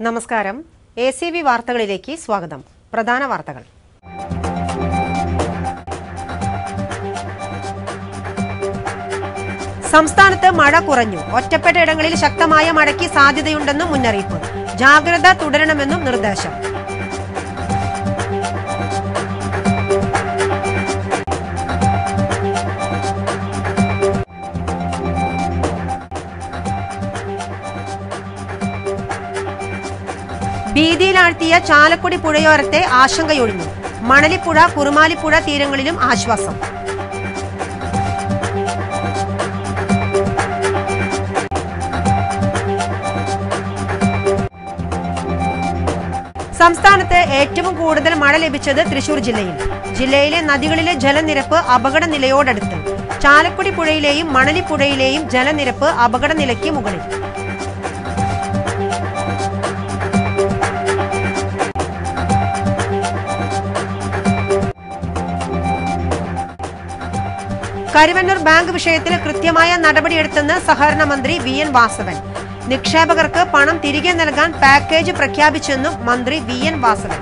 നമസ്കാരം A C V വാർത്തകളിലേക്ക് സ്വാഗതം പ്രധാന വാർത്തകൾ സംസ്ഥാനത്ത് മഴ കുറഞ്ഞു ഒറ്റപ്പെട്ട ഇടങ്ങളിൽ ശക്തമായ മഴയ്ക്ക് സാധ്യതയുണ്ടെന്നും മുന്നറിയിപ്പ് ജാഗ്രത തുടരണമെന്നും നിർദ്ദേശം ഭീതിയിലാഴ്ത്തിയ ചാലക്കുടി പുഴയോരത്തെ ആശങ്കയൊഴിഞ്ഞു മണലിപ്പുഴ കുറുമാലിപ്പുഴ തീരങ്ങളിലും ആശ്വാസം സംസ്ഥാനത്ത് ഏറ്റവും കൂടുതൽ മഴ ലഭിച്ചത് തൃശൂർ ജില്ലയിൽ ജില്ലയിലെ നദികളിലെ ജലനിരപ്പ് അപകട നിലയോടടുത്ത് ചാലക്കുടി പുഴയിലെയും മണലിപ്പുഴയിലെയും ജലനിരപ്പ് അപകട നിലയ്ക്ക് മുകളിൽ കരുവന്നൂർ ബാങ്ക് വിഷയത്തിൽ കൃത്യമായ നടപടിയെടുത്തെന്ന് സഹകരണ മന്ത്രി വി എൻ വാസവൻ നിക്ഷേപകർക്ക് പണം തിരികെ നൽകാൻ പാക്കേജ് പ്രഖ്യാപിച്ചെന്നും മന്ത്രി വി എൻ വാസവൻ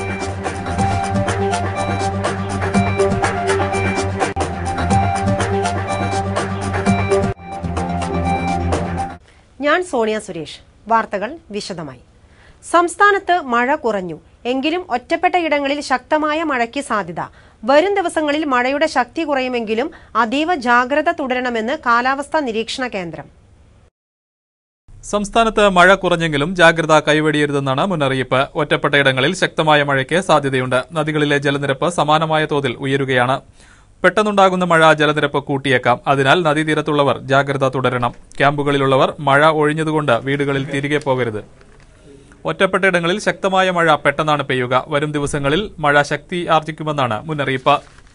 ഞാൻ സോണിയ സുരേഷ് വാർത്തകൾ വിശദമായി സംസ്ഥാനത്ത് മഴ കുറഞ്ഞു എങ്കിലും ഒറ്റപ്പെട്ട ഇടങ്ങളിൽ ശക്തമായ മഴയ്ക്ക് സാധ്യത വരും ദിവസങ്ങളിൽ മഴയുടെ ശക്തി കുറയുമെങ്കിലും അതീവ ജാഗ്രത തുടരണമെന്ന് കാലാവസ്ഥാ നിരീക്ഷണ കേന്ദ്രം സംസ്ഥാനത്ത് മഴ കുറഞ്ഞെങ്കിലും ജാഗ്രത കൈവെടിയരുതെന്നാണ് മുന്നറിയിപ്പ് ഒറ്റപ്പെട്ട ഇടങ്ങളിൽ ശക്തമായ മഴയ്ക്ക് സാധ്യതയുണ്ട് നദികളിലെ ജലനിരപ്പ് സമാനമായ തോതിൽ ഉയരുകയാണ് പെട്ടെന്നുണ്ടാകുന്ന മഴ ജലനിരപ്പ് കൂട്ടിയേക്കാം അതിനാൽ നദീതീരത്തുള്ളവർ ജാഗ്രത തുടരണം ക്യാമ്പുകളിലുള്ളവർ മഴ ഒഴിഞ്ഞതുകൊണ്ട് വീടുകളിൽ തിരികെ പോകരുത് ഒറ്റപ്പെട്ട ഇടങ്ങളിൽ ശക്തമായ മഴ പെട്ടെന്നാണ് പെയ്യുക വരും ദിവസങ്ങളിൽ മഴ ശക്തി ആർജിക്കുമെന്നാണ് മുന്നറിയിപ്പ്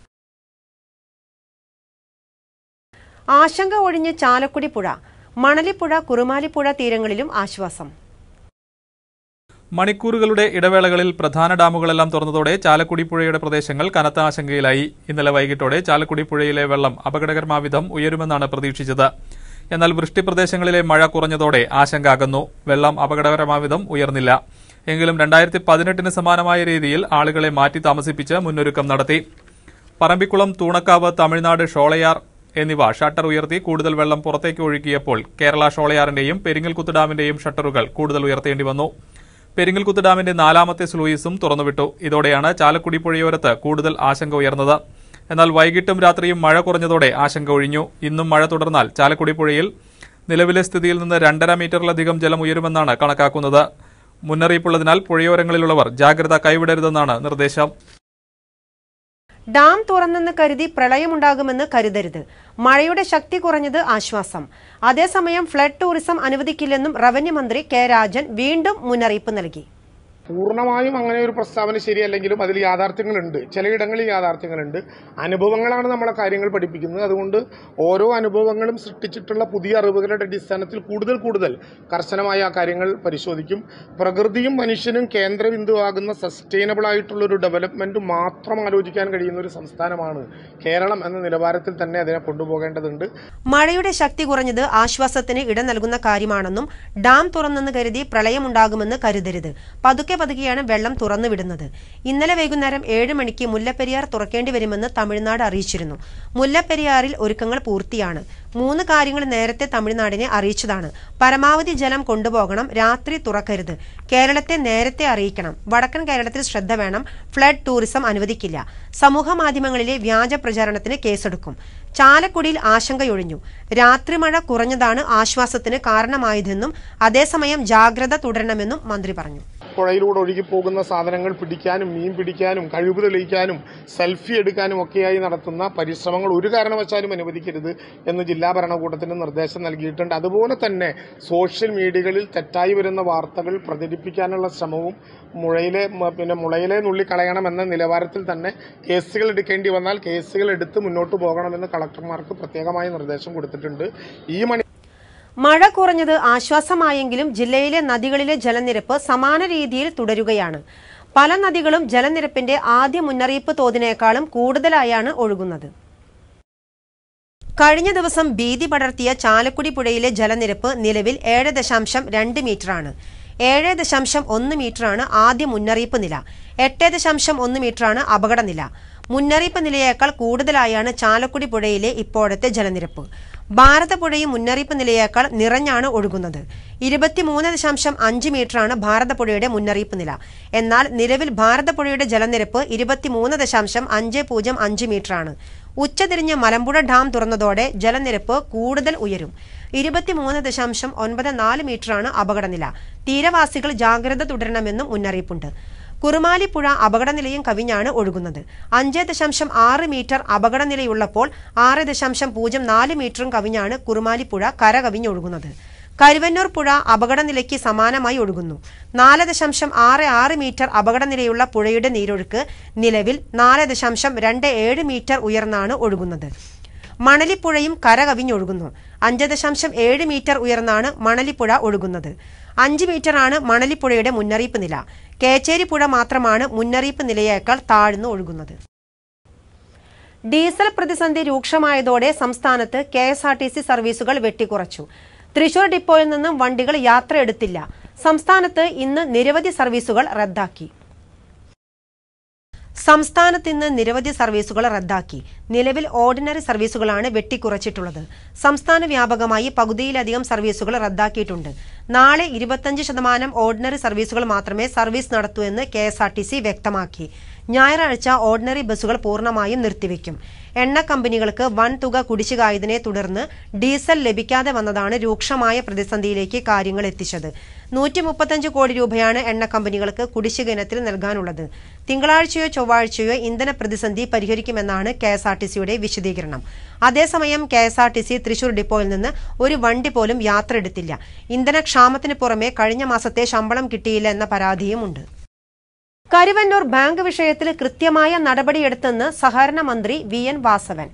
ആശങ്ക ഒഴിഞ്ഞ് ചാലക്കുടി പുഴ മണലിപ്പുഴ കുറുമാലിപ്പുഴ തീരങ്ങളിലും ആശ്വാസം മണിക്കൂറുകളുടെ ഇടവേളകളിൽ പ്രധാന ഡാമുകളെല്ലാം തുറന്നതോടെ ചാലക്കുടി പുഴയുടെ പ്രദേശങ്ങൾ കനത്ത ആശങ്കയിലായി ഇന്നലെ വൈകിട്ടോടെ ചാലക്കുടി പുഴയിലെ വെള്ളം അപകടകരമാം വിധം ഉയരുമെന്നാണ് പ്രതീക്ഷിച്ചത് എന്നാൽ വൃഷ്ടിപ്രദേശങ്ങളിലെ മഴ കുറഞ്ഞതോടെ ആശങ്ക അകന്നു വെള്ളം അപകടകരമാം വിധം ഉയർന്നില്ല എങ്കിലും രണ്ടായിരത്തി പതിനെട്ടിന് സമാനമായ രീതിയിൽ ആളുകളെ മാറ്റി താമസിപ്പിച്ച് മുന്നൊരുക്കം നടത്തി പറമ്പിക്കുളം തൂണക്കാവ് തമിഴ്നാട് ഷോളയാർ എന്നിവ ഷട്ടർ ഉയർത്തി കൂടുതൽ വെള്ളം പുറത്തേക്ക് ഒഴുകിയപ്പോൾ കേരള ഷോളയാറിന്റെയും പെരിങ്ങൽകുത്ത് ഡാമിന്റെയും ഷട്ടറുകൾ കൂടുതൽ ഉയർത്തേണ്ടി വന്നു പെരിങ്ങൽകുത്ത് ഡാമിന്റെ നാലാമത്തെ സ്ലൂയിസും തുറന്നുവിട്ടു ഇതോടെയാണ് ചാലക്കുടി പുഴയോരത്ത് കൂടുതൽ ആശങ്ക ഉയർന്നത് എന്നാൽ വൈകിട്ടും രാത്രിയും മഴ കുറഞ്ഞതോടെ ആശങ്ക ഒഴിഞ്ഞു ഇന്നും മഴ തുടർന്നാൽ ചാലക്കുടി പുഴയിൽ നിലവിലെ സ്ഥിതിയിൽ നിന്ന് രണ്ടര മീറ്ററിലധികം ജലം ഉയരുമെന്നാണ് കണക്കാക്കുന്നത് മുന്നറിയിപ്പുള്ളതിനാൽ പുഴയോരങ്ങളിലുള്ളവർ ജാഗ്രത കൈവിടരുതെന്നാണ് നിർദ്ദേശം ഡാം തുറന്നെന്ന് കരുതി പ്രളയമുണ്ടാകുമെന്ന് കരുതരുത് മഴയുടെ ശക്തി കുറഞ്ഞത് ആശ്വാസം അതേസമയം ഫ്ലഡ് ടൂറിസം അനുവദിക്കില്ലെന്നും റവന്യൂ മന്ത്രി കെ രാജൻ വീണ്ടും മുന്നറിയിപ്പ് നൽകി പൂർണ്ണമായും അങ്ങനെ ഒരു പ്രസ്താവന ശരിയല്ലെങ്കിലും അതിൽ യാഥാർത്ഥ്യങ്ങളുണ്ട് ചിലയിടങ്ങളിൽ യാഥാർത്ഥ്യങ്ങളുണ്ട് അനുഭവങ്ങളാണ് നമ്മളെ കാര്യങ്ങൾ പഠിപ്പിക്കുന്നത് അതുകൊണ്ട് ഓരോ അനുഭവങ്ങളും സൃഷ്ടിച്ചിട്ടുള്ള പുതിയ അറിവുകളുടെ അടിസ്ഥാനത്തിൽ കൂടുതൽ കൂടുതൽ കർശനമായ ആ കാര്യങ്ങൾ പരിശോധിക്കും പ്രകൃതിയും മനുഷ്യനും കേന്ദ്രബിന്ദുവാകുന്ന സസ്റ്റൈനബിൾ ആയിട്ടുള്ള ഒരു ഡെവലപ്മെന്റ് മാത്രം ആലോചിക്കാൻ കഴിയുന്ന ഒരു സംസ്ഥാനമാണ് കേരളം എന്ന നിലവാരത്തിൽ തന്നെ അതിനെ കൊണ്ടുപോകേണ്ടതുണ്ട് മഴയുടെ ശക്തി കുറഞ്ഞത് ആശ്വാസത്തിന് ഇടം നൽകുന്ന കാര്യമാണെന്നും ഡാം തുറന്നെന്ന് കരുതി പ്രളയമുണ്ടാകുമെന്ന് കരുതരുത് പതുക്കെ പതുക്കെയാണ് വെള്ളം തുറന്നുവിടുന്നത് ഇന്നലെ വൈകുന്നേരം ഏഴ് മണിക്ക് മുല്ലപ്പെരിയാർ തുറക്കേണ്ടി വരുമെന്ന് തമിഴ്നാട് അറിയിച്ചിരുന്നു മുല്ലപ്പെരിയാറിൽ ഒരുക്കങ്ങൾ പൂർത്തിയാണ് മൂന്ന് കാര്യങ്ങൾ നേരത്തെ തമിഴ്നാടിനെ അറിയിച്ചതാണ് പരമാവധി ജലം കൊണ്ടുപോകണം രാത്രി തുറക്കരുത് കേരളത്തെ നേരത്തെ അറിയിക്കണം വടക്കൻ കേരളത്തിൽ ശ്രദ്ധ വേണം ഫ്ലഡ് ടൂറിസം അനുവദിക്കില്ല സമൂഹ മാധ്യമങ്ങളിലെ വ്യാജ പ്രചാരണത്തിന് കേസെടുക്കും ചാലക്കുടിയിൽ ആശങ്കയൊഴിഞ്ഞു രാത്രി മഴ കുറഞ്ഞതാണ് ആശ്വാസത്തിന് കാരണമായതെന്നും അതേസമയം ജാഗ്രത തുടരണമെന്നും മന്ത്രി പറഞ്ഞു പുഴയിലൂടെ ഒഴുകിപ്പോകുന്ന സാധനങ്ങൾ പിടിക്കാനും മീൻ പിടിക്കാനും കഴിവ് തെളിയിക്കാനും സെൽഫി എടുക്കാനും ഒക്കെയായി നടത്തുന്ന പരിശ്രമങ്ങൾ ഒരു കാരണവശാലും അനുവദിക്കരുത് എന്ന് ജില്ലാ ഭരണകൂടത്തിന് നിർദ്ദേശം നൽകിയിട്ടുണ്ട് അതുപോലെ തന്നെ സോഷ്യൽ മീഡിയകളിൽ തെറ്റായി വരുന്ന വാർത്തകൾ പ്രചരിപ്പിക്കാനുള്ള ശ്രമവും മുഴയിലെ മ- പിന്നെ മുളയിലെ നുള്ളിക്കളയണമെന്ന നിലവാരത്തിൽ തന്നെ കേസുകൾ എടുക്കേണ്ടി വന്നാൽ കേസുകൾ എടുത്ത് മുന്നോട്ട് പോകണമെന്ന് കളക്ടർമാർക്ക് പ്രത്യേകമായ നിർദ്ദേശം കൊടുത്തിട്ടുണ്ട് ഈ മണി മഴ കുറഞ്ഞത് ആശ്വാസമായെങ്കിലും ജില്ലയിലെ നദികളിലെ ജലനിരപ്പ് സമാന രീതിയിൽ തുടരുകയാണ് പല നദികളും ജലനിരപ്പിന്റെ ആദ്യ മുന്നറിയിപ്പ് തോതിനേക്കാളും കൂടുതലായാണ് ഒഴുകുന്നത് കഴിഞ്ഞ ദിവസം ഭീതി പടർത്തിയ ചാലക്കുടി പുഴയിലെ ജലനിരപ്പ് നിലവിൽ ഏഴ് ദശാംശം രണ്ട് മീറ്ററാണ് ഏഴ് ദശാംശം ഒന്ന് മീറ്ററാണ് ആദ്യ മുന്നറിയിപ്പ് നില എട്ട് ദശാംശം ഒന്ന് മീറ്ററാണ് അപകടനില മുന്നറിയിപ്പ് നിലയേക്കാൾ കൂടുതലായാണ് ചാലക്കുടി പുഴയിലെ ഇപ്പോഴത്തെ ജലനിരപ്പ് ഭാരതപ്പുഴയും മുന്നറിയിപ്പ് നിലയേക്കാൾ നിറഞ്ഞാണ് ഒഴുകുന്നത് ഇരുപത്തിമൂന്ന് ദശാംശം അഞ്ച് മീറ്ററാണ് ഭാരതപ്പുഴയുടെ മുന്നറിയിപ്പ് നില എന്നാൽ നിലവിൽ ഭാരതപ്പുഴയുടെ ജലനിരപ്പ് ഇരുപത്തിമൂന്ന് ദശാംശം അഞ്ച് പൂജ്യം അഞ്ച് മീറ്ററാണ് ഉച്ചതിരിഞ്ഞ് മലമ്പുഴ ഡാം തുറന്നതോടെ ജലനിരപ്പ് കൂടുതൽ ഉയരും ഇരുപത്തിമൂന്ന് ദശാംശം ഒൻപത് നാല് മീറ്ററാണ് അപകടനില തീരവാസികൾ ജാഗ്രത തുടരണമെന്നും മുന്നറിയിപ്പുണ്ട് കുറുമാലിപ്പുഴ അപകടനിലയും കവിഞ്ഞാണ് ഒഴുകുന്നത് അഞ്ച് ദശാംശം ആറ് മീറ്റർ അപകടനിലയുള്ളപ്പോൾ ആറ് ദശാംശം പൂജ്യം നാല് മീറ്ററും കവിഞ്ഞാണ് കുറുമാലിപ്പുഴ കര കവിഞ്ഞൊഴുകുന്നത് കരുവന്നൂർ പുഴ അപകടനിലയ്ക്ക് സമാനമായി ഒഴുകുന്നു നാല് ദശാംശം ആറ് ആറ് മീറ്റർ അപകടനിലയുള്ള പുഴയുടെ നീരൊഴുക്ക് നിലവിൽ നാല് ദശാംശം രണ്ട് ഏഴ് മീറ്റർ ഉയർന്നാണ് ഒഴുകുന്നത് മണലിപ്പുഴയും കര കവിഞ്ഞൊഴുകുന്നു അഞ്ച് ദശാംശം ഏഴ് മീറ്റർ ഉയർന്നാണ് മണലിപ്പുഴ ഒഴുകുന്നത് അഞ്ച് മീറ്ററാണ് മണലിപ്പുഴയുടെ മുന്നറിയിപ്പ് നില കേച്ചേരി പുഴ മാത്രമാണ് മുന്നറിയിപ്പ് നിലയേക്കാൾ താഴ്ന്നു ഒഴുകുന്നത് ഡീസൽ പ്രതിസന്ധി രൂക്ഷമായതോടെ സംസ്ഥാനത്ത് K S R T C സർവീസുകൾ വെട്ടിക്കുറച്ചു തൃശൂർ ഡിപ്പോയിൽ നിന്നും വണ്ടികൾ യാത്ര എടുത്തില്ല സംസ്ഥാനത്ത് ഇന്ന് നിരവധി സർവീസുകൾ റദ്ദാക്കി സംസ്ഥാനത്ത് ഇന്ന് നിരവധി സർവീസുകൾ റദ്ദാക്കി നിലവിൽ ഓർഡിനറി സർവീസുകളാണ് വെട്ടിക്കുറച്ചിട്ടുള്ളത് സംസ്ഥാന വ്യാപകമായി പകുതിയിലധികം സർവീസുകൾ റദ്ദാക്കിയിട്ടുണ്ട് നാളെ ഇരുപത്തഞ്ച് ശതമാനം ഓർഡിനറി സർവീസുകൾ മാത്രമേ സർവീസ് നടത്തൂ എന്ന് K S R T C വ്യക്തമാക്കി ഞായറാഴ്ച ഓർഡിനറി ബസ്സുകൾ പൂർണ്ണമായും നിർത്തിവെക്കും എണ്ണ കമ്പനികൾക്ക് വൻ തുക കുടിശ്ശികായതിനെ തുടർന്ന് ഡീസൽ ലഭിക്കാതെ വന്നതാണ് രൂക്ഷമായ പ്രതിസന്ധിയിലേക്ക് കാര്യങ്ങൾ എത്തിച്ചത് നൂറ്റി മുപ്പത്തഞ്ച് കോടി രൂപയാണ് എണ്ണ കമ്പനികൾക്ക് കുടിശ്ശിക ഇനത്തിൽ നൽകാനുള്ളത് തിങ്കളാഴ്ചയോ ചൊവ്വാഴ്ചയോ ഇന്ധന പ്രതിസന്ധി പരിഹരിക്കുമെന്നാണ് കെ എസ് ആർ ടി സിയുടെ വിശദീകരണം അതേസമയം K S R T C Thrissur ഡിപ്പോയിൽ നിന്ന് ഒരു വണ്ടി പോലും യാത്ര എടുത്തില്ല ഇന്ധനക്ഷാമത്തിന് പുറമെ കഴിഞ്ഞ മാസത്തെ ശമ്പളം കിട്ടിയില്ല എന്ന പരാതിയുമുണ്ട് കരുവന്നൂർ ബാങ്ക് വിഷയത്തിൽ കൃത്യമായ നടപടിയെടുത്തെന്ന് സഹകരണ മന്ത്രി വി എൻ വാസവൻ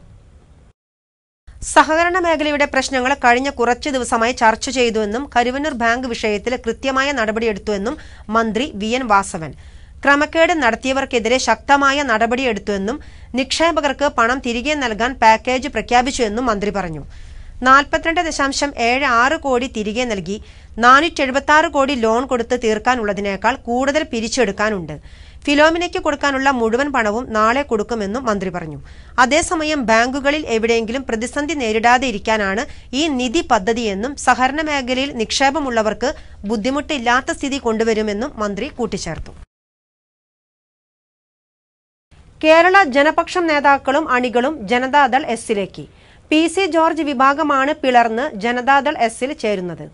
സഹകരണ മേഖലയുടെ പ്രശ്നങ്ങൾ കഴിഞ്ഞ കുറച്ചു ദിവസമായി ചർച്ച ചെയ്തുവെന്നും കരുവന്നൂർ ബാങ്ക് വിഷയത്തിൽ കൃത്യമായ നടപടിയെടുത്തുവെന്നും മന്ത്രി വി എൻ വാസവൻ ക്രമക്കേട് നടത്തിയവർക്കെതിരെ ശക്തമായ നടപടിയെടുത്തുവെന്നും നിക്ഷേപകർക്ക് പണം തിരികെ നൽകാൻ പാക്കേജ് പ്രഖ്യാപിച്ചുവെന്നും മന്ത്രി പറഞ്ഞു നാൽപ്പത്തിരണ്ട് ദശാംശം ഏഴ് ആറ് കോടി തിരികെ നൽകി നാനൂറ്റി എഴുപത്തി ആറ് കോടി ലോൺ കൊടുത്ത് തീർക്കാനുള്ളതിനേക്കാൾ കൂടുതൽ പിരിച്ചെടുക്കാനുണ്ട് ഫിലോമിനയ്ക്ക് കൊടുക്കാനുള്ള മുഴുവൻ പണവും നാളെ കൊടുക്കുമെന്നും മന്ത്രി പറഞ്ഞു അതേസമയം ബാങ്കുകളിൽ എവിടെയെങ്കിലും പ്രതിസന്ധി നേരിടാതെ ഇരിക്കാനാണ് ഈ നിധി പദ്ധതിയെന്നും സഹകരണ മേഖലയിൽ നിക്ഷേപമുള്ളവർക്ക് ബുദ്ധിമുട്ടില്ലാത്ത സ്ഥിതി കൊണ്ടുവരുമെന്നും മന്ത്രി കൂട്ടിച്ചേർത്തു കേരള ജനപക്ഷം നേതാക്കളും അണികളും ജനതാദൾ എസിലേക്ക് പി സി ജോർജ് വിഭാഗമാണ് പിളർന്ന് ജനതാദൾ എസിൽ ചേരുന്നത്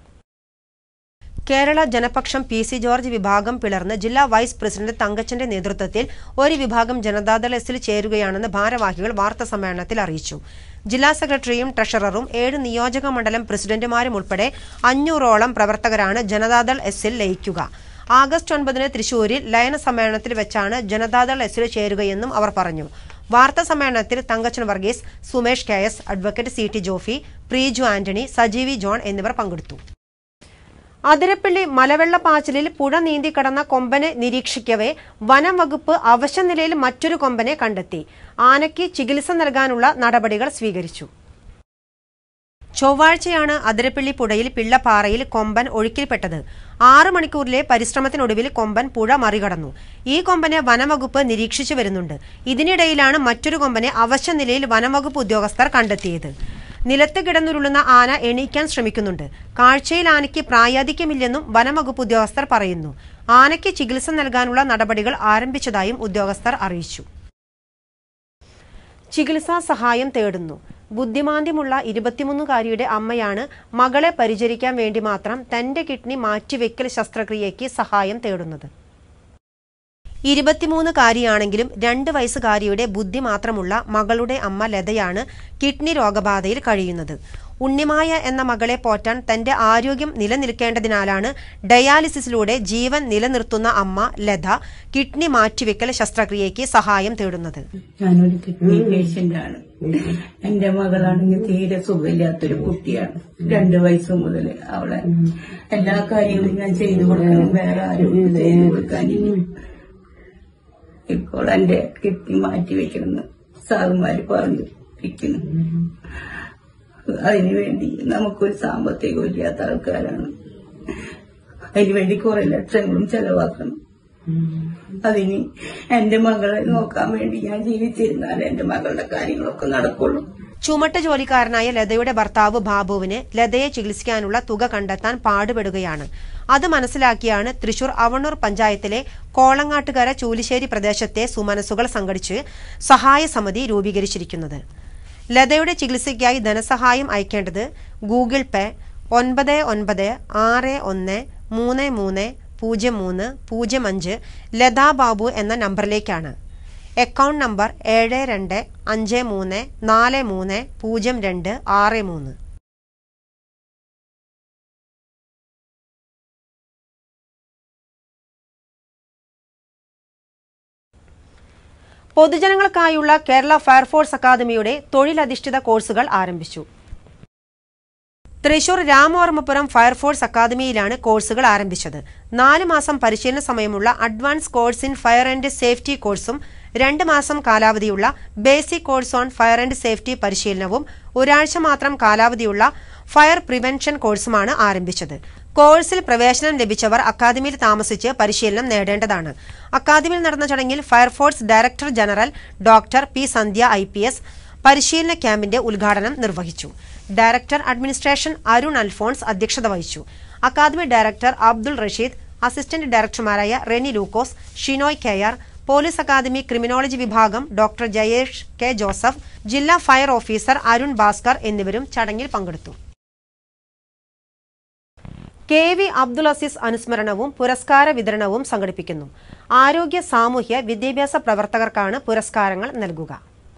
കേരള ജനപക്ഷം പി സി ജോർജ് വിഭാഗം പിളർന്ന് ജില്ലാ വൈസ് പ്രസിഡന്റ് തങ്കച്ചന്റെ നേതൃത്വത്തിൽ ഒരു വിഭാഗം ജനതാദൾ എസിൽ ചേരുകയാണെന്ന് ഭാരവാഹികൾ വാർത്താസമ്മേളനത്തിൽ അറിയിച്ചു ജില്ലാ സെക്രട്ടറിയും ട്രഷററും ഏഴ് നിയോജക മണ്ഡലം പ്രസിഡന്റുമാരും ഉൾപ്പെടെ അഞ്ഞൂറോളം പ്രവർത്തകരാണ് ജനതാദൾ എസിൽ ലയിക്കുക ആഗസ്റ്റ് ഒൻപതിന് തൃശൂരിൽ ലയന സമ്മേളനത്തിൽ വെച്ചാണ് ജനതാദൾ എസിൽ ചേരുകയെന്നും അവർ പറഞ്ഞു വാർത്താ സമ്മേളനത്തിൽ Thankachan Varghese Sumesh K S advocate C T Jofi Preeju Antony Sajeevi John എന്നിവർ പങ്കെടുത്തു അതിരപ്പള്ളി മലവെള്ളപ്പാച്ചിലിൽ പുഴ നീന്തി കടന്ന കൊമ്പനെ നിരീക്ഷിക്കവേ വനം വകുപ്പ് അവശ നിലയിൽ മറ്റൊരു കൊമ്പനെ കണ്ടെത്തി ആനയ്ക്ക് ചികിത്സ നൽകാനുള്ള നടപടികൾ സ്വീകരിച്ചു ചൊവ്വാഴ്ചയാണ് അതിരപ്പള്ളി പുഴയിൽ പിള്ളപ്പാറയിൽ കൊമ്പൻ ഒഴുക്കിൽപ്പെട്ടത് ആറ് മണിക്കൂറിലെ പരിശ്രമത്തിനൊടുവിൽ കൊമ്പൻ പുഴ മറികടന്നു ഈ കൊമ്പനെ വനംവകുപ്പ് നിരീക്ഷിച്ചു വരുന്നുണ്ട് ഇതിനിടയിലാണ് മറ്റൊരു കൊമ്പനെ അവശ നിലയിൽ വനംവകുപ്പ് ഉദ്യോഗസ്ഥർ കണ്ടെത്തിയത് നിലത്ത് കിടന്നുരുളുന്ന ആന എണീക്കാൻ ശ്രമിക്കുന്നുണ്ട് കാഴ്ചയിൽ ആനയ്ക്ക് പ്രായാധിക്യമില്ലെന്നും വനംവകുപ്പ് ഉദ്യോഗസ്ഥർ പറയുന്നു ആനയ്ക്ക് ചികിത്സ നൽകാനുള്ള നടപടികൾ ആരംഭിച്ചതായും ഉദ്യോഗസ്ഥർ അറിയിച്ചു ചികിത്സാ സഹായം തേടുന്നു ബുദ്ധിമാന്ദ്യമുള്ള ഇരുപത്തിമൂന്നുകാരിയുടെ അമ്മയാണ് മകളെ പരിചരിക്കാൻ വേണ്ടി മാത്രം തന്റെ കിഡ്നി മാറ്റിവെക്കൽ ശസ്ത്രക്രിയയ്ക്ക് സഹായം തേടുന്നത് ഇരുപത്തിമൂന്നുകാരിയാണെങ്കിലും രണ്ട് വയസ്സുകാരിയുടെ ബുദ്ധി മാത്രമുള്ള മകളുടെ അമ്മ ലതയാണ് കിഡ്നി രോഗബാധയിൽ കഴിയുന്നത് ഉണ്ണിമായ എന്ന മകളെ പോറ്റാൻ തന്റെ ആരോഗ്യം നിലനിൽക്കേണ്ടതിനാലാണ് ഡയാലിസിസിലൂടെ ജീവൻ നിലനിർത്തുന്ന അമ്മ ലത കിഡ്നി മാറ്റിവെക്കൽ ശസ്ത്രക്രിയയ്ക്ക് സഹായം തേടുന്നത് ഞാനൊരു കിഡ്നി പേഷ്യന്റ് ആണ് എന്റെ മകളാണെങ്കിൽ തീരെ സുഖമില്ലാത്തൊരു കുട്ടിയാണ് രണ്ടു വയസ്സ് മുതൽ അവളെ എല്ലാ കാര്യങ്ങളും ഞാൻ ചെയ്തു കൊടുക്കണം വേറെ ആരും ഇത് ചെയ്തു കൊടുക്കാനില്ല ഇപ്പോൾ എന്റെ കിഡ്നി മാറ്റി വെക്കണമെന്ന് സാറുമാര് പറഞ്ഞു ഇരിക്കുന്നു അതിനുവേണ്ടി നമുക്കൊരു സാമ്പത്തികം ഇല്ലാത്ത ആൾക്കാരാണ് അതിനുവേണ്ടി കുറെ ലക്ഷങ്ങളും ചെലവാക്കണം അതിന് എന്റെ മകളെ നോക്കാൻ വേണ്ടി ഞാൻ ജീവിച്ചിരുന്നാൽ എന്റെ മകളുടെ കാര്യങ്ങളൊക്കെ നടക്കുള്ളൂ ചുമട്ട് ജോലിക്കാരനായ ലതയുടെ ഭർത്താവ് ബാബുവിന് ലതയെ ചികിത്സിക്കാനുള്ള തുക കണ്ടെത്താൻ പാടുപെടുകയാണ് അത് മനസ്സിലാക്കിയാണ് തൃശൂർ അവണൂർ പഞ്ചായത്തിലെ കോളങ്ങാട്ടുകര ചൂലിശ്ശേരി പ്രദേശത്തെ സുമനസുകൾ സംഘടിച്ച് സഹായ സമിതി രൂപീകരിച്ചിരിക്കുന്നത് ലതയുടെ ചികിത്സയ്ക്കായി ധനസഹായം അയക്കേണ്ടത് ഗൂഗിൾ പേ ഒൻപത് ഒൻപത് ആറ് ഒന്ന് മൂന്ന് മൂന്ന് പൂജ്യം മൂന്ന് പൂജ്യം അഞ്ച് ലതാ ബാബു എന്ന നമ്പറിലേക്കാണ് അക്കൗണ്ട് നമ്പർ ഏഴ് രണ്ട് അഞ്ച് മൂന്ന് നാല് മൂന്ന് പൂജ്യം രണ്ട് ആറ് മൂന്ന് പൊതുജനങ്ങൾക്കായുള്ള കേരള ഫയർഫോഴ്സ് അക്കാദമിയുടെ തൊഴിലധിഷ്ഠിത കോഴ്സുകൾ ആരംഭിച്ചു തൃശൂർ രാമവർമ്മപുരം ഫയർഫോഴ്സ് അക്കാദമിയിലാണ് കോഴ്സുകൾ ആരംഭിച്ചത് നാല് മാസം പരിശീലന സമയമുള്ള advance course in fire and safety കോഴ്സും രണ്ട് മാസം കാലാവധിയുള്ള basic course on fire and safety പരിശീലനവും ഒരാഴ്ച മാത്രം കാലാവധിയുള്ള ഫയർ പ്രിവെൻഷൻ കോഴ്സുമാണ് ആരംഭിച്ചത് കോഴ്സിൽ പ്രവേശനം ലഭിച്ചവർ അക്കാദമിയിൽ താമസിച്ച് പരിശീലനം നേടേണ്ടതാണ് അക്കാദമിയിൽ നടന്ന ചടങ്ങിൽ fire force director general doctor P Sandhya I പരിശീലന ക്യാമ്പിന്റെ ഉദ്ഘാടനം നിർവഹിച്ചു ഡയറക്ടർ അഡ്മിനിസ്ട്രേഷൻ അരുൺ അൽഫോൺസ് അധ്യക്ഷത വഹിച്ചു academy director Abdul Rasheed assistant ഡയറക്ടർമാരായ Reni Lukose Shinoy K R police academy criminology വിഭാഗം ഡോക്ടർ ജയേഷ് കെ ജോസഫ് ജില്ലാ ഫയർ ഓഫീസർ അരുൺ ഭാസ്കർ എന്നിവരും ചടങ്ങിൽ പങ്കെടുത്തു കെ വി അബ്ദുൽ അസീസ് അനുസ്മരണവും പുരസ്കാര വിതരണവും സംഘടിപ്പിക്കുന്നു ആരോഗ്യ സാമൂഹ്യ വിദ്യാഭ്യാസ പ്രവർത്തകർക്കാണ് പുരസ്കാരങ്ങൾ നൽകുക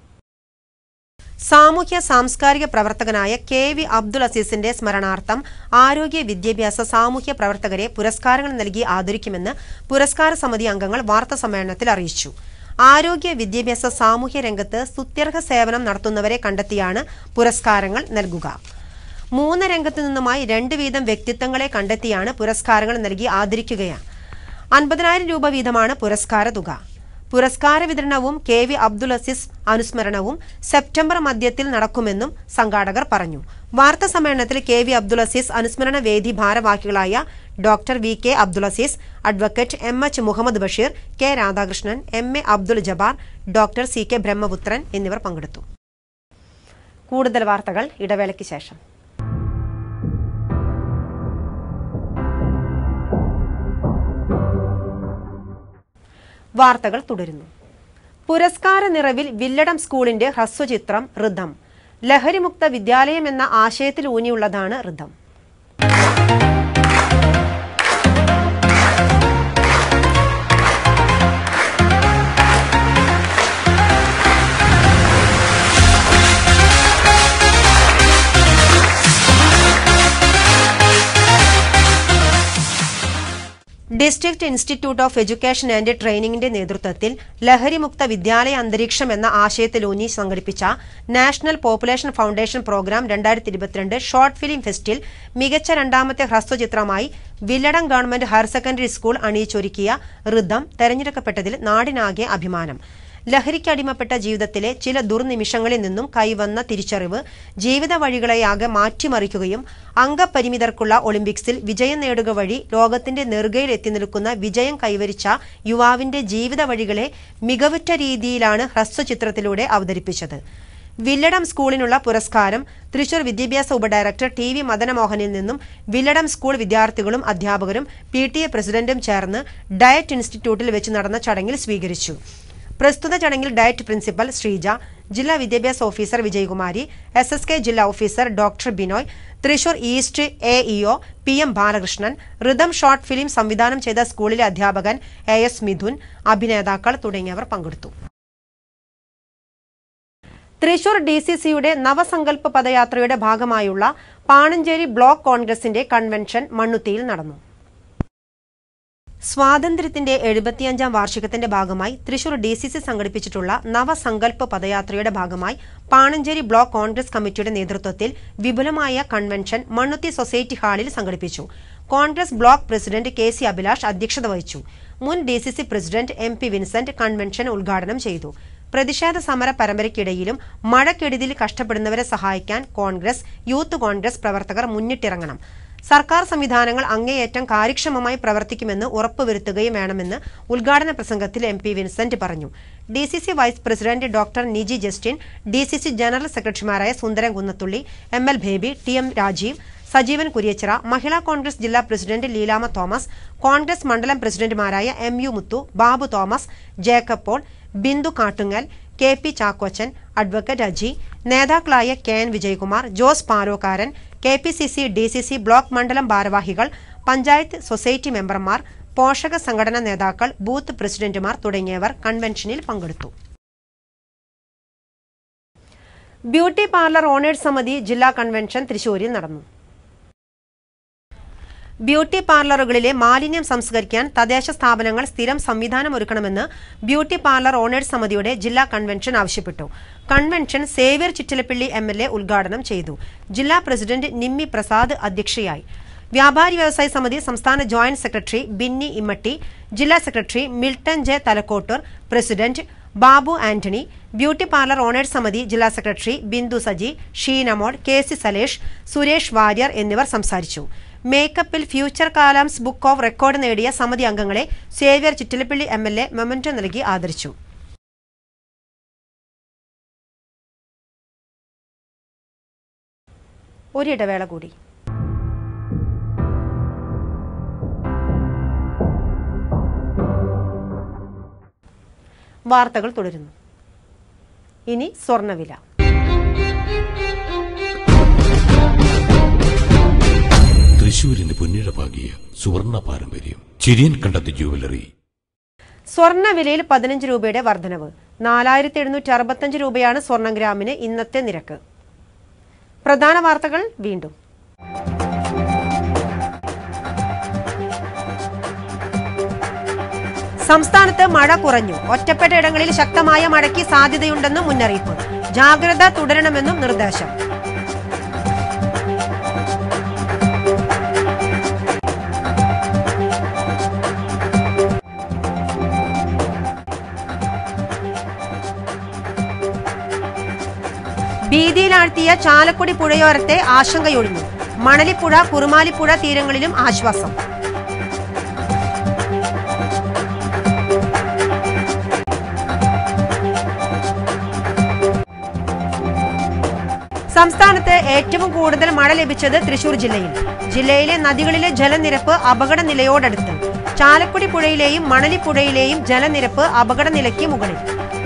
സാമൂഹ്യ സാംസ്കാരിക പ്രവർത്തകനായ കെ വി അബ്ദുൽ അസീസിന്റെ സ്മരണാർത്ഥം ആരോഗ്യ വിദ്യാഭ്യാസ സാമൂഹ്യ പ്രവർത്തകരെ പുരസ്കാരങ്ങൾ നൽകി ആദരിക്കുമെന്ന് പുരസ്കാര സമിതി അംഗങ്ങൾ വാർത്താ സമ്മേളനത്തിൽ അറിയിച്ചു ആരോഗ്യ വിദ്യാഭ്യാസ സാമൂഹ്യ രംഗത്ത് സ്തുത്യർഹ സേവനം നടത്തുന്നവരെ കണ്ടെത്തിയാണ് പുരസ്കാരങ്ങൾ നൽകുക മൂന്ന് രംഗത്തു നിന്നുമായി രണ്ട് വീതം വ്യക്തിത്വങ്ങളെ കണ്ടെത്തിയാണ് പുരസ്കാരങ്ങൾ നൽകി ആദരിക്കുകയാണ് അൻപതിനായിരം രൂപ വീതമാണ് പുരസ്കാര തുക പുരസ്കാര വിതരണവും കെ വി അബ്ദുൽ അസീസ് അനുസ്മരണവും സെപ്റ്റംബർ മധ്യത്തിൽ നടക്കുമെന്നും സംഘാടകർ പറഞ്ഞു വാർത്താ സമ്മേളനത്തിൽ കെ വി അബ്ദുൽ അസീസ് അനുസ്മരണ വേദി ഭാരവാഹികളായ doctor V K Abdul Azeez advocate M H Muhammad Basheer K Radhakrishnan M A Abdul Jabbar doctor C K Brahmaputran എന്നിവർ പങ്കെടുത്തു കൂടുതൽ വാർത്തകൾ ഇടവേളയ്ക്ക് ശേഷം വാർത്തകൾ തുടരുന്നു പുരസ്കാര നിറവിൽ വില്ലടം സ്കൂളിന്റെ ഹ്രസ്വചിത്രം ഋതം ലഹരിമുക്ത വിദ്യാലയം എന്ന ആശയത്തിൽ ഊന്നിയുള്ളതാണ് Ritam district institute of education and ട്രെയിനിങ്ങിന്റെ നേതൃത്വത്തിൽ ലഹരിമുക്ത വിദ്യാലയ അന്തരീക്ഷം എന്ന ആശയത്തിലൂന്നി സംഘടിപ്പിച്ച നാഷണൽ പോപ്പുലേഷൻ ഫൗണ്ടേഷൻ പ്രോഗ്രാം രണ്ടായിരത്തി ഇരുപത്തിരണ്ട് ഷോർട്ട് ഫിലിം ഫെസ്റ്റിൽ മികച്ച രണ്ടാമത്തെ ഹ്രസ്വചിത്രമായി Villadam government higher secondary school അണിയിച്ചൊരുക്കിയ ഋതം തെരഞ്ഞെടുക്കപ്പെട്ടതിൽ നാടിനാകെ അഭിമാനം ലഹരിക്കടിമപ്പെട്ട ജീവിതത്തിലെ ചില ദുർനിമിഷങ്ങളിൽ നിന്നും കൈവന്ന തിരിച്ചറിവ് ജീവിത വഴികളെയാകെ മാറ്റിമറിക്കുകയും അംഗപരിമിതർക്കുള്ള ഒളിമ്പിക്സിൽ വിജയം നേടുക വഴി ലോകത്തിന്റെ നെറുകയിൽ എത്തി നിൽക്കുന്ന വിജയം കൈവരിച്ച യുവാവിന്റെ ജീവിത വഴികളെ മികവുറ്റ രീതിയിലാണ് ഹ്രസ്വചിത്രത്തിലൂടെ അവതരിപ്പിച്ചത് വില്ലടം സ്കൂളിനുള്ള പുരസ്കാരം തൃശൂർ വിദ്യാഭ്യാസ ഉപഡയറക്ടർ ടി വി മദനമോഹനിൽ നിന്നും വില്ലടം സ്കൂൾ വിദ്യാർത്ഥികളും അധ്യാപകരും പി ടി എ പ്രസിഡന്റും ചേർന്ന് ഡയറ്റ് ഇൻസ്റ്റിറ്റ്യൂട്ടിൽ വെച്ച് നടന്ന ചടങ്ങിൽ സ്വീകരിച്ചു പ്രസ്തുത ചടങ്ങിൽ ഡയറ്റ് പ്രിൻസിപ്പൽ ശ്രീജ ജില്ലാ വിദ്യാഭ്യാസ officer Vijayakumari S S K ജില്ലാ officer doctor Binoy Thrissur east A EO P M Balakrishnan Ritam short film സംവിധാനം ചെയ്ത സ്കൂളിലെ അധ്യാപകൻ എ എസ് മിഥുൻ അഭിനേതാക്കൾ തുടങ്ങിയവർ പങ്കെടുത്തു തൃശൂർ ഡി സി സിയുടെ നവസങ്കല്പ പദയാത്രയുടെ ഭാഗമായുള്ള പാണഞ്ചേരി ബ്ലോക്ക് കോൺഗ്രസിന്റെ കൺവെൻഷൻ മണ്ണുത്തിയിൽ നടന്നു സ്വാതന്ത്ര്യത്തിന്റെ എഴുപത്തിയഞ്ചാം വാർഷികത്തിന്റെ ഭാഗമായി തൃശൂർ ഡി സി സി സംഘടിപ്പിച്ചിട്ടുള്ള നവസങ്കല്പ പദയാത്രയുടെ ഭാഗമായി പാണഞ്ചേരി ബ്ലോക്ക് കോൺഗ്രസ് കമ്മിറ്റിയുടെ നേതൃത്വത്തിൽ വിപുലമായ കൺവെൻഷൻ മണ്ണുത്തി സൊസൈറ്റി ഹാളിൽ സംഘടിപ്പിച്ചു Congress block president K C Abhilash അധ്യക്ഷത വഹിച്ചു മുൻ D C C president M P Vincent convention ഉദ്ഘാടനം ചെയ്തു പ്രതിഷേധ സമര പരമ്പരയ്ക്കിടയിലും മഴക്കെടുതിയിൽ കഷ്ടപ്പെടുന്നവരെ സഹായിക്കാൻ കോൺഗ്രസ് യൂത്ത് കോൺഗ്രസ് പ്രവർത്തകർ മുന്നിട്ടിറങ്ങണം സർക്കാർ സംവിധാനങ്ങൾ അങ്ങേയറ്റം കാര്യക്ഷമമായി പ്രവർത്തിക്കുമെന്ന് ഉറപ്പുവരുത്തുകയും വേണമെന്ന് ഉദ്ഘാടന പ്രസംഗത്തിൽ എം പി വിൻസെന്റ് പറഞ്ഞു D C C vice president doctor Niji Justin D C C general സെക്രട്ടറിമാരായ Sundaran Kunnathully M L Baby T M Rajeev Sajeevan Kuriachira Mahila Congress ജില്ലാ പ്രസിഡന്റ് ലീലാമ തോമസ് കോൺഗ്രസ് മണ്ഡലം പ്രസിഡന്റുമാരായ M U Muthu Babu Thomas Jacob Paul Bindu Kattungal K P Chackochan advocate Aji നേതാക്കളായ K N Vijayakumar Jose Parokkaran K P C C D C C block മണ്ഡലം ഭാരവാഹികൾ പഞ്ചായത്ത് സൊസൈറ്റി മെമ്പർമാർ പോഷക സംഘടനാ നേതാക്കൾ ബൂത്ത് പ്രസിഡന്റുമാർ തുടങ്ങിയവർ കൺവെൻഷനിൽ പങ്കെടുത്തു ബ്യൂട്ടി പാർലർ ഓണേഴ്സ് സമിതി ജില്ലാ കൺവെൻഷൻ തൃശൂരിൽ നടന്നു ബ്യൂട്ടി പാർലറുകളിലെ മാലിന്യം സംസ്കരിക്കാൻ തദ്ദേശ സ്ഥാപനങ്ങൾ സ്ഥിരം സംവിധാനമൊരുക്കണമെന്ന് ബ്യൂട്ടി പാർലർ ഓണേഴ്സ് സമിതിയുടെ ജില്ലാ കൺവെൻഷൻ ആവശ്യപ്പെട്ടു convention Xavier Chittilappilly M L A ഉദ്ഘാടനം ചെയ്തു ജില്ലാ പ്രസിഡന്റ് നിമ്മി പ്രസാദ് അധ്യക്ഷയായി വ്യാപാരി വ്യവസായ സമിതി സംസ്ഥാന ജോയിന്റ് സെക്രട്ടറി ബിന്നി ഇമ്മട്ടി ജില്ലാ secretary Milton J Thalakkottoor president Babu Antony beauty parlour owners സമിതി ജില്ലാ secretary Bindu Saji Sheenamol K C Salesh Suresh Warrier എന്നിവർ സംസാരിച്ചു മേക്കപ്പിൽ future Kalams book of record നേടിയ സമിതി അംഗങ്ങളെ Xavier Chittilappilly M L A memento നൽകി ആദരിച്ചു ഒരിടവേള കൂടി വാർത്തകൾ തുടരുന്നു ഇനി സ്വർണ്ണവില തൃശൂരിന് പൊന്നിഴപാകിയ സുവർണ പാരമ്പര്യം ചിരിയൻ കണ്ടത് ജുവലറി സ്വർണ്ണവിലയിൽ പതിനഞ്ച് രൂപയുടെ വർധനവ് നാലായിരത്തി എഴുന്നൂറ്റി അറുപത്തഞ്ച് രൂപയാണ് സ്വർണ്ണം ഗ്രാമിന് ഇന്നത്തെ നിരക്ക് പ്രധാന വാർത്തകൾ വീണ്ടും സംസ്ഥാനത്ത് മഴ കുറഞ്ഞു ഒറ്റപ്പെട്ട ഇടങ്ങളിൽ ശക്തമായ മഴയ്ക്ക് സാധ്യതയുണ്ടെന്നും മുന്നറിയിപ്പ് ജാഗ്രത തുടരണമെന്നും നിർദ്ദേശം ഭീതിയിലാഴ്ത്തിയ ചാലക്കുടി പുഴയോരത്തെ ആശങ്കയൊഴിഞ്ഞു മണലിപ്പുഴ കുറുമാലിപ്പുഴ തീരങ്ങളിലും ആശ്വാസം സംസ്ഥാനത്ത് ഏറ്റവും കൂടുതൽ മഴ ലഭിച്ചത് തൃശൂർ ജില്ലയിൽ ജില്ലയിലെ നദികളിലെ ജലനിരപ്പ് അപകട നിലയോടടുത്ത് ചാലക്കുടി പുഴയിലെയും മണലിപ്പുഴയിലെയും ജലനിരപ്പ് അപകട നിലയ്ക്ക് മുകളിൽ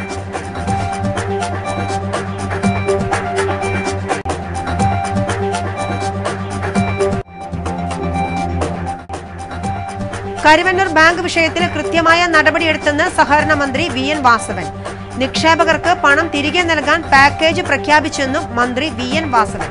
കരുവന്നൂർ ബാങ്ക് വിഷയത്തിൽ കൃത്യമായ നടപടിയെടുത്തെന്ന് സഹകരണ മന്ത്രി വി എൻ വാസവൻ നിക്ഷേപകർക്ക് പണം തിരികെ നൽകാൻ പാക്കേജ് പ്രഖ്യാപിച്ചെന്നും മന്ത്രി വി എൻ വാസവൻ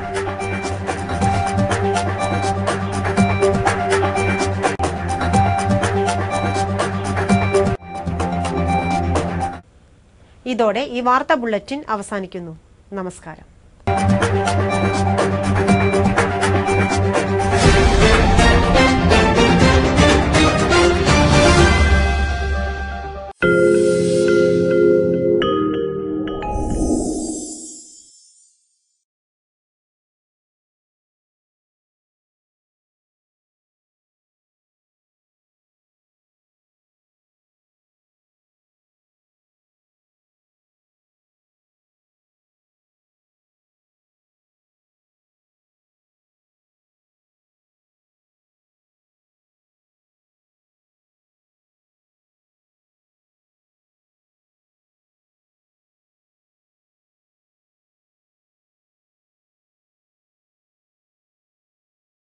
ഇതോടെ ഈ വാർത്താ ബുള്ളറ്റിൻ അവസാനിക്കുന്നു നമസ്കാരം